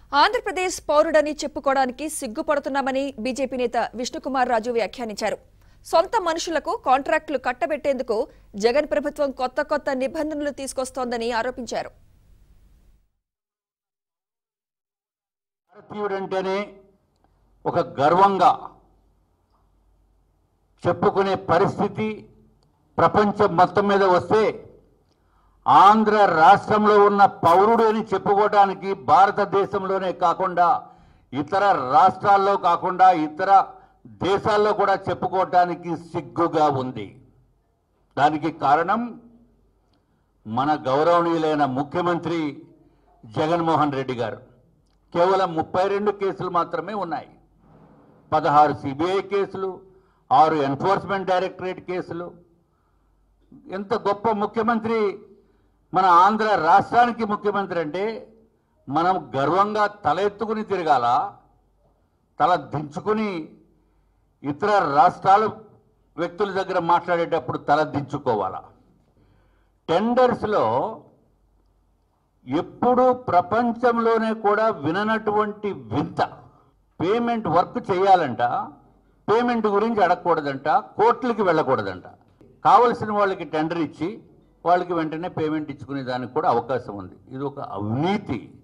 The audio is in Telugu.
ఆంధ్రప్రదేశ్ పౌరుడని చెప్పుకోవడానికి సిగ్గుపడుతున్నామని బీజేపీ నేత విష్ణుకుమార్ రాజు వ్యాఖ్యానించారు సొంత మనుషులకు కాంట్రాక్టులు కట్టబెట్టేందుకు జగన్ ప్రభుత్వం కొత్త కొత్త నిబంధనలు తీసుకొస్తోందని ఆరోపించారు భారతీయుడంటేనే ఒక గర్వంగా చెప్పుకునే పరిస్థితి ప్రపంచం మొత్తం మీద వస్తే ఆంధ్ర రాష్ట్రంలో ఉన్న పౌరుడు అని చెప్పుకోవడానికి భారతదేశంలోనే కాకుండా ఇతర రాష్ట్రాల్లో కాకుండా ఇతర దేశాల్లో కూడా చెప్పుకోవటానికి సిగ్గుగా ఉంది దానికి కారణం మన గౌరవనీయులైన ముఖ్యమంత్రి జగన్మోహన్ రెడ్డి గారు కేవలం ముప్పై రెండు కేసులు మాత్రమే ఉన్నాయి పదహారు సిబిఐ కేసులు ఆరు ఎన్ఫోర్స్మెంట్ డైరెక్టరేట్ కేసులు ఎంత గొప్ప ముఖ్యమంత్రి మన ఆంధ్ర రాష్ట్రానికి ముఖ్యమంత్రి అంటే మనం గర్వంగా తల ఎత్తుకుని తిరగాల తల దించుకుని ఇతర రాష్ట్రాల వ్యక్తుల దగ్గర మాట్లాడేటప్పుడు తల దించుకోవాలా టెండర్స్లో ఎప్పుడు ప్రపంచంలోనే కూడా విననటువంటి వింత పేమెంట్ వర్క్ చేయాలంట పేమెంట్ గురించి అడగకూడదంట కోర్టులకి వెళ్ళకూడదంట కావలసిన వాళ్ళకి టెండర్ ఇచ్చి వాళ్ళకి వెంటనే పేమెంట్ ఇచ్చుకునే దానికి కూడా అవకాశం ఉంది ఇది ఒక అవినీతి